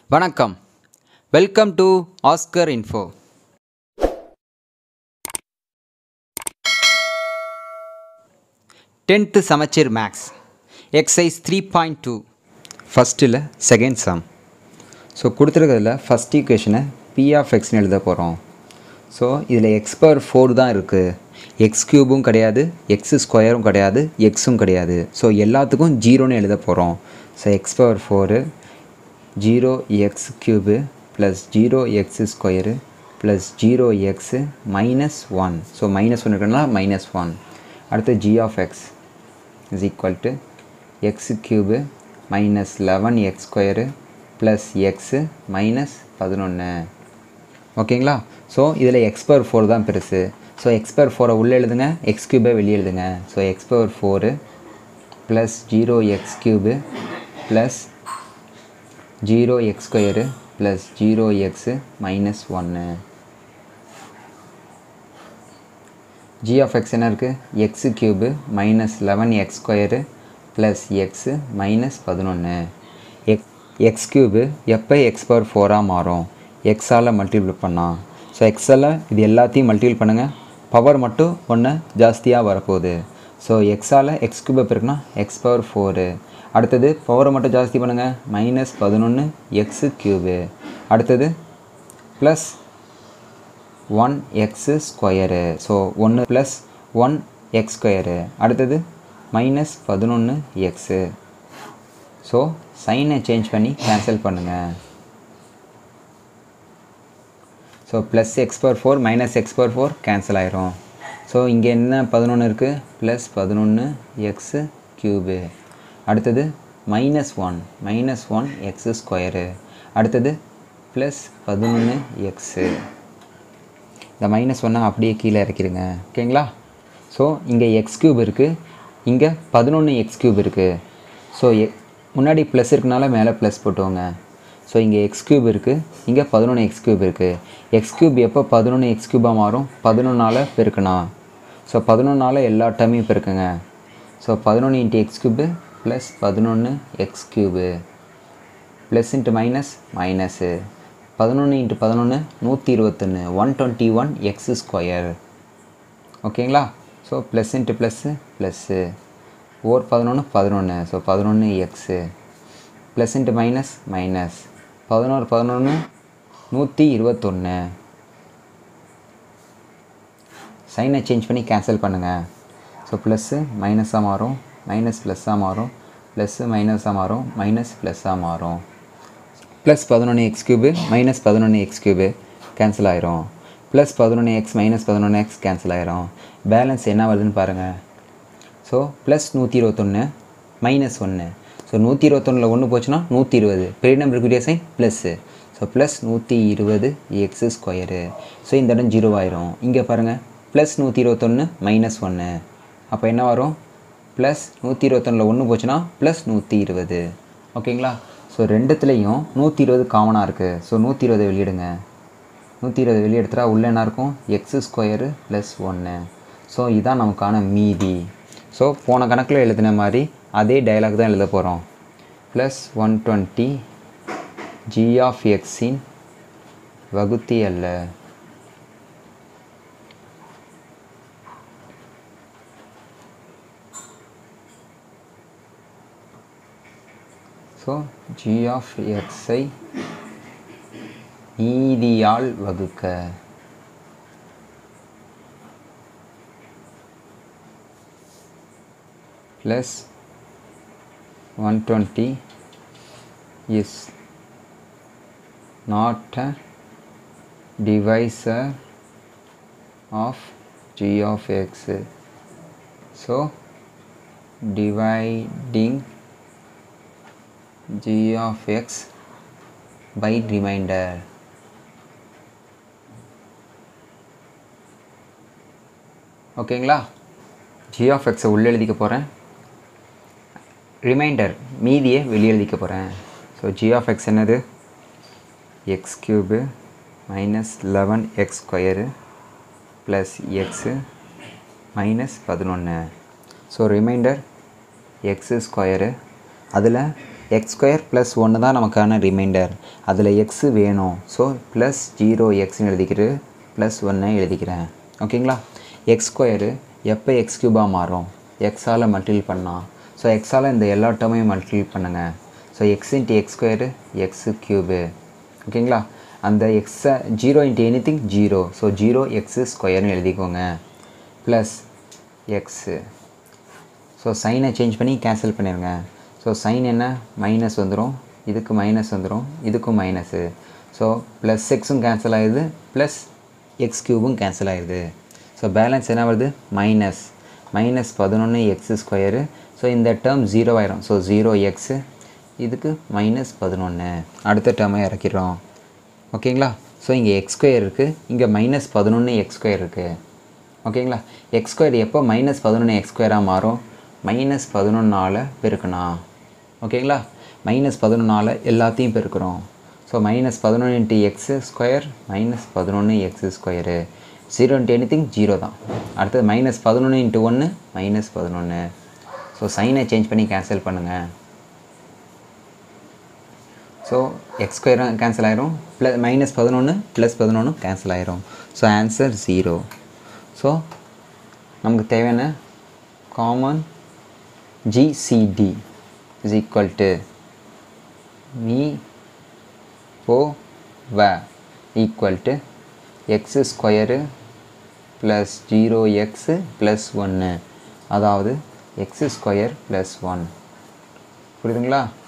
வணக்கம் welcome to Oscar info tenth சமச்சீர் maths exercise three point two ஃபஸ்ட்டில் second sum so கொடுத்துருக்கிறதுல first ஈக்குவேஷனை பி ஆஃப் எக்ஸ்னு எழுத போகிறோம் ஸோ இதில் எக்ஸ் பவர் ஃபோர் தான் இருக்குது எக்ஸ் க்யூபும் கிடையாது எக்ஸ் ஸ்கொயரும் கிடையாது எக்ஸும் கிடையாது ஸோ எல்லாத்துக்கும் ஜீரோன்னு எழுத போகிறோம் so x power four zero x cube plus zero x square plus zero x minus one so minus one இருக்குன்னா மைனஸ் ஒன் அடுத்து G of x is equal to x cube minus eleven x square plus x minus பதினொன்று ஓகேங்களா so இதில் X power four தான் பெருசு so x power ஃபோரை உள்ளே எழுதுங்க எக்ஸ் க்யூபை வெளியே எழுதுங்க so x power four plus zero x cube plus zero x square plus zero x minus ஒன்று ஜி ஆஃப் எக்ஸ் என்ன இருக்குது x cube minus eleven x square plus x minus பதினொன்று எக் எக்ஸ் க்யூபு எப்போ x power ஃபோராக மாறும் எக்ஸால் multiple பண்ணால் so எக்ஸால் இது எல்லாத்தையும் மல்டிபிள் பண்ணுங்கள் பவர் மட்டும் ஒன்று ஜாஸ்தியாக வரப்போகுது ஸோ எக்ஸால் எக்ஸ் க்யூபை இருக்குன்னா எக்ஸ் பவர் ஃபோரு அடுத்தது பவரை மட்டும் ஜாஸ்தி பண்ணுங்கள் மைனஸ் பதினொன்று எக்ஸு க்யூபு அடுத்தது plus one x square so ஒன்று ப்ளஸ் ஒன் எக்ஸ் ஸ்கொயரு அடுத்தது மைனஸ் பதினொன்று எக்ஸு ஸோ சைனை சேஞ்ச் பண்ணி கேன்சல் பண்ணுங்கள் so plus x power four minus x power four cancel ஆயிரும் ஸோ இங்கே என்ன பதினொன்று இருக்குது ப்ளஸ் பதினொன்று எக்ஸு க்யூபு அடுத்தது minus one minus one x square அடுத்தது ப்ளஸ் பதினொன்று எக்ஸு இந்த மைனஸ் ஒன்னை அப்படியே கீழே இறக்கிடுங்க ஓகேங்களா ஸோ இங்கே எக்ஸ் க்யூப் இருக்குது இங்கே பதினொன்று எக்ஸ் க்யூப் இருக்குது ஸோ எ முன்னாடி ப்ளஸ் இருக்கனால மேலே ப்ளஸ் போட்டுவோங்க ஸோ இங்கே எக்ஸ் க்யூப் இருக்குது இங்கே பதினொன்று எக்ஸ் க்யூப் இருக்குது எக்ஸ் க்யூப் எப்போ பதினொன்று எக்ஸ் க்யூபாக மாறும் பதினொன்றால் பெருக்கணும் ஸோ பதினொன்றால் எல்லா டேர்மையும் பெருக்குங்க ஸோ பதினொன்று இன்ட்டு எக்ஸ் க்யூபு ப்ளஸ் பதினொன்று x cube plus into minus minus பதினொன்று இன்ட்டு பதினொன்று நூற்றி இருபத்தொன்று one twenty one x square ஓகேங்களா so plus into plus plus or பதினொன்று பதினொன்று ஸோ பதினொன்று x plus into minus minus பதினோரு பதினொன்று நூற்றி இருபத்தொன்று சைனை சேஞ்ச் பண்ணி கேன்சல் பண்ணுங்கள் ஸோ ப்ளஸ்ஸு மைனஸாக மாறும் மைனஸ் ப்ளஸ்ஸாக மாறும் ப்ளஸ்ஸு மைனஸாக மாறும் மைனஸ் ப்ளஸ்ஸாக மாறும் ப்ளஸ் பதினொன்று எக்ஸ் க்யூபு மைனஸ் பதினொன்று எக்ஸ் க்யூபு கேன்சல் ஆயிரும் ப்ளஸ் பதினொன்று எக்ஸ் மைனஸ் பதினொன்று எக்ஸ் கேன்சல் ஆயிரும் பேலன்ஸ் என்ன வருதுன்னு பாருங்கள் ஸோ ப்ளஸ் நூற்றி இருபத்தொன்று மைனஸ் ஒன்று ஸோ நூற்றி இருபத்தொன்னில் ஒன்று போச்சுன்னா நூற்றி இருபது பெரிய நம்பருக்குரிய சைன் ப்ளஸ்ஸு ஸோ ப்ளஸ் நூற்றி இருபது எக்ஸு ஸ்கொயரு ஸோ இந்த இடம் ஜீரோ ஆயிரும் இங்கே பாருங்கள் ப்ளஸ் நூற்றி இருபத்தொன்று மைனஸ் ஒன்று அப்போ என்ன வரும் ப்ளஸ் நூற்றி இருபத்தொன்னில் ஒன்று போச்சுன்னா ப்ளஸ் நூற்றி இருபது ஓகேங்களா ஸோ ரெண்டுத்துலேயும் நூற்றி இருபது காமனாக இருக்குது ஸோ நூற்றி இருபது வெளியிடுங்க நூற்றி இருபது வெளியே எடுத்துட்டா உள்ளே என்ன இருக்கும் எக்ஸு ஸ்கொயரு ப்ளஸ் ஒன்று ஸோ இதான் நமக்கான மீதி ஸோ போன கணக்கில் எழுதின மாதிரி அதே டைலாக் தான் எழுத போகிறோம் plus one twenty g of எக்ஸின் வகுத்தி அல்ல ஸோ ஜி ஆஃப் எக்ஸை நீதியால் வகுக்க plus one twenty is not a divisor of g of x so dividing g of x by remainder ஓகேங்களா g of x உள்ளே எழுதிக்க போகிறேன் ரிமைண்டர் மீதியை வெளியே எழுதிக்க போகிறேன் ஸோ g of x என்னது x cube minus eleven x square plus x minus பதினொன்று ஸோ ரிமைண்டர் எக்ஸு ஸ்கொயரு அதில் எக்ஸ் ஸ்கொயர் ப்ளஸ் ஒன்று தான் நமக்கான ரிமைண்டர் அதில் எக்ஸு வேணும் ஸோ ப்ளஸ் ஜீரோ எக்ஸ்னு எழுதிக்கிட்டு ப்ளஸ் ஒன்னை எழுதிக்கிறேன் ஓகேங்களா எக்ஸ் ஸ்கொயரு எப்போ எக்ஸ் க்யூபாக மாறும் எக்ஸால் மல்டிபிள் பண்ணால் ஸோ எக்ஸால் இந்த எல்லா டேர்மையும் மல்டிபிள் பண்ணுங்கள் so x into x square x cube ஓகேங்களா அந்த எக்ஸை zero into anything zero so zero x ஸ்கொயர்னு எழுதிக்கோங்க ப்ளஸ் எக்ஸு ஸோ சைனை சேஞ்ச் பண்ணி கேன்சல் பண்ணிடுங்க ஸோ சைன் என்ன மைனஸ் வந்துடும் இதுக்கு மைனஸ் வந்துடும் இதுக்கும் மைனஸு ஸோ ப்ளஸ் எக்ஸும் கேன்சல் ஆகிடுது ப்ளஸ் எக்ஸ் க்யூபும் கேன்சல் ஆகிடுது ஸோ பேலன்ஸ் என்ன வருது மைனஸ் மைனஸ் பதினொன்று எக்ஸு ஸ்கொயரு ஸோ இந்த டேர்ம் ஜீரோ ஆயிரும் ஸோ ஜீரோ எக்ஸு இதுக்கு மைனஸ் பதினொன்று அடுத்த டேர்மை இறக்கிடுறோம் ஓகேங்களா ஸோ இங்கே எக்ஸ் ஸ்கொயர் இருக்குது இங்கே மைனஸ் பதினொன்று எக்ஸ் ஸ்கொயர் இருக்குது ஓகேங்களா எக்ஸ் ஸ்கொயர் எப்போ மைனஸ் பதினொன்று எக்ஸ் ஸ்கொயராக மாறும் மைனஸ் பதினொன்னால் பெருக்கணும் ஓகேங்களா மைனஸ் பதினொன்னால் எல்லாத்தையும் பெருக்கிறோம் ஸோ மைனஸ் பதினொன்று இன்ட்டு எக்ஸு ஸ்கொயர் மைனஸ் பதினொன்று x square zero into anything zero தான் அடுத்தது மைனஸ் பதினொன்று இன்ட்டு ஒன்று மைனஸ் பதினொன்று ஸோ சைனை சேஞ்ச் பண்ணி கேன்சல் பண்ணுங்கள் ஸோ எக்ஸ் ஸ்கொயரும் கேன்சல் ஆயிரும் ப்ளஸ் மைனஸ் பதினொன்று ப்ளஸ் பதினொன்று கேன்சல் ஆயிரும் ஸோ ஆன்சர் ஜீரோ ஸோ நமக்கு தேவையான common GCD is equal to மீ ஓ வ equal to x square plus zero x plus ஒன்று அதாவது எக்ஸு ஸ்கொயர் ப்ளஸ் ஒன் புரியுதுங்களா